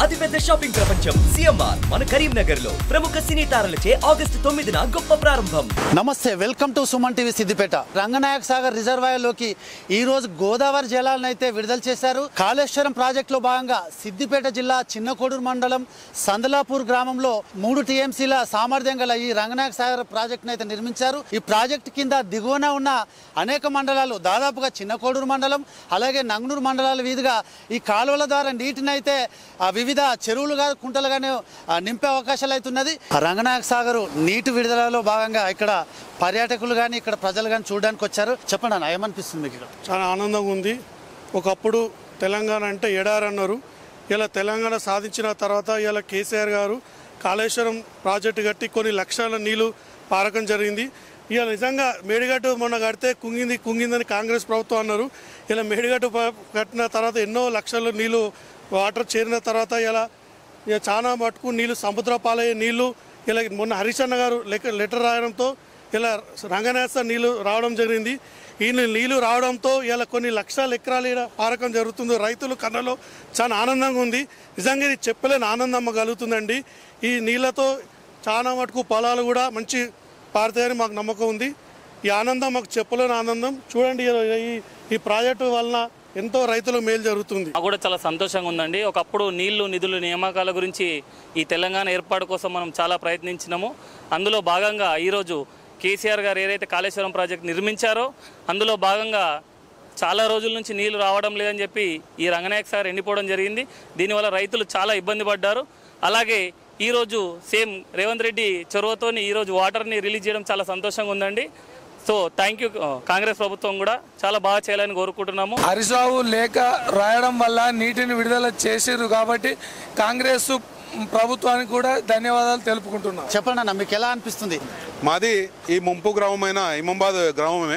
అతిపెద్ద షాపింగ్ ప్రపంచం సిఎంఆర్ మన కరీంనగర్ లో ప్రముఖ సినీ తారలచే ఆగస్టు తొమ్మిదిన గొప్ప ప్రారంభం నమస్తే welcome to Suman TV Siddipet Ranganayaka Sagar reservoir లోకి ఈ రోజు గోదావరి జలాలను అయితే విడుదల చేశారు కాళేశ్వరం ప్రాజెక్టులో భాగంగా సిద్దిపేట జిల్లా చిన్నకోడూరు మండలం సందలాపూర్ గ్రామంలో మూడు టీఎంసీల సామర్థ్యం గల ఈ రంగనాయక సాగర్ ప్రాజెక్టును అయితే నిర్మించారు ఈ ప్రాజెక్టు కింద దిగువన ఉన్న అనేక మండలాలు దాదాపుగా చిన్నకోడూరు మండలం అలాగే నంగనూరు మండలాల వీధిగా ఈ కాలువల ద్వారా నీటిని అయితే ఆ వివిధ చెరువులుగా కుంటలుగానే ఆ, నింపే అవకాశాలు అయితే ఉన్నది రంగనాయక సాగర్ నీటి విడుదలలో భాగంగా ఇక్కడ పర్యాటకులు కానీ ఇక్కడ ప్రజలు కానీ చూడడానికి వచ్చారు చెప్పండి అన్న ఏమనిపిస్తుంది మీకు ఇక్కడ చాలా ఆనందంగా ఉంది ఒకప్పుడు తెలంగాణ అంటే ఎడారి అన్నారు ఇలా తెలంగాణ సాధించిన తర్వాత ఇలా కేసీఆర్ గారు కాళేశ్వరం ప్రాజెక్టు కట్టి కొన్ని లక్షల నీళ్లు పారకం జరిగింది ఇలా నిజంగా మేడిగట్టు మొన్న కడితే కుంగింది కుంగిందని కాంగ్రెస్ ప్రభుత్వం అన్నారు ఇలా మేడిగట్టు ప- కట్టిన తర్వాత ఎన్నో లక్షల నీళ్లు వాటర్ చేరిన తర్వాత ఇలా ఇక చాలా మటుకు నీళ్లు సముద్ర పాలయ్యే నీళ్లు ఇలా మొన్న హరీష్ అన్న గారు లెక్క లెటర్ రాయడంతో ఇలా రంగనాథ నీళ్లు రావడం జరిగింది ఈ నీళ్లు రావడంతో ఇలా కొన్ని లక్షల ఎకరాలు ఈడ పారకం జరుగుతుంది రైతులు కన్నలో చాలా ఆనందంగా ఉంది నిజంగా ఇది చెప్పలేని ఆనందం మాకు కలుగుతుందండి ఈ నీళ్లతో చాలా మటుకు పొలాలు కూడా మంచి పారుతాయని మాకు నమ్మకం ఉంది ఈ ఆనందం మాకు చెప్పలేని ఆనందం చూడండి ఈ ఈ ప్రాజెక్టు వలన ఎంతో రైతులకు మేలు జరుగుతుంది మాకు కూడా చాలా సంతోషంగా ఉందండి ఒకప్పుడు నీళ్లు నిధులు నియామకాల గురించి ఈ తెలంగాణ ఏర్పాటు కోసం మనం చాలా ప్రయత్నించినాము అందులో భాగంగా ఈరోజు కేసీఆర్ గారు ఏదైతే కాళేశ్వరం ప్రాజెక్ట్ నిర్మించారో అందులో భాగంగా చాలా రోజుల నుంచి నీళ్లు రావడం లేదని చెప్పి ఈ రంగనాయక సార్ ఎండిపోవడం జరిగింది దీనివల్ల రైతులు చాలా ఇబ్బంది పడ్డారు అలాగే ఈరోజు సేమ్ రేవంత్ రెడ్డి చొరవతోని ఈరోజు వాటర్ని రిలీజ్ చేయడం చాలా సంతోషంగా ఉందండి సో థ్యాంక్ యూ కాంగ్రెస్ ప్రభుత్వం కూడా చాలా బాగా చేయాలని కోరుకుంటున్నాము హరీష్ రావు లేఖ రాయడం వల్ల నీటిని విడుదల చేసిర్రు కాబట్టి కాంగ్రెస్ ప్రభుత్వానికి కూడా ధన్యవాదాలు తెలుపుకుంటున్నాం చెప్పండి అన్న మీకు ఎలా అనిపిస్తుంది మాది ఈ ముంపు గ్రామమైన ఇమంబాద్ గ్రామమే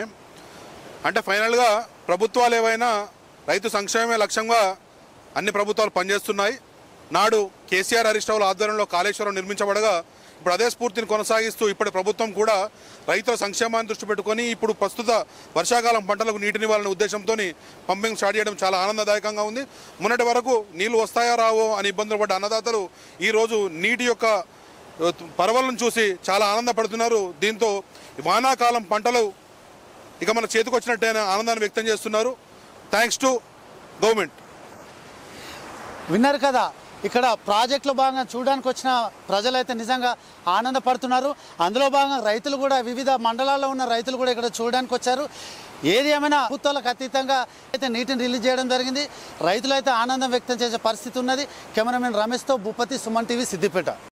అంటే ఫైనల్గా ప్రభుత్వాలు ఏవైనా రైతు సంక్షేమమే లక్ష్యంగా అన్ని ప్రభుత్వాలు పనిచేస్తున్నాయి నాడు కేసీఆర్ హరీష్ రావుల ఆధ్వర్యంలో కాళేశ్వరం నిర్మించబడగా ఇప్పుడు అదే స్ఫూర్తిని కొనసాగిస్తూ ఇప్పటి ప్రభుత్వం కూడా రైతుల సంక్షేమాన్ని దృష్టి పెట్టుకొని ఇప్పుడు ప్రస్తుత వర్షాకాలం పంటలకు నీటినివ్వాలనే ఉద్దేశంతో పంపింగ్ స్టార్ట్ చేయడం చాలా ఆనందదాయకంగా ఉంది మొన్నటి వరకు నీళ్లు వస్తాయా రావో అని ఇబ్బందులు పడ్డ అన్నదాతలు ఈరోజు నీటి యొక్క పర్వాలను చూసి చాలా ఆనందపడుతున్నారు దీంతో వానాకాలం పంటలు ఇక మన చేతికి వచ్చినట్టయిన ఆనందాన్ని వ్యక్తం చేస్తున్నారు థ్యాంక్స్ టు గవర్నమెంట్ విన్నారు కదా ఇక్కడ ప్రాజెక్టులో భాగంగా చూడడానికి వచ్చిన ప్రజలైతే నిజంగా ఆనందపడుతున్నారు అందులో భాగంగా రైతులు కూడా వివిధ మండలాల్లో ఉన్న రైతులు కూడా ఇక్కడ చూడడానికి వచ్చారు ఏది ఏమైనా ప్రభుత్వాలకు అతీతంగా అయితే నీటిని రిలీజ్ చేయడం జరిగింది రైతులు అయితే ఆనందం వ్యక్తం చేసే పరిస్థితి ఉన్నది కెమెరామెన్ రమేష్తో భూపతి సుమన్ టీవీ సిద్దిపేట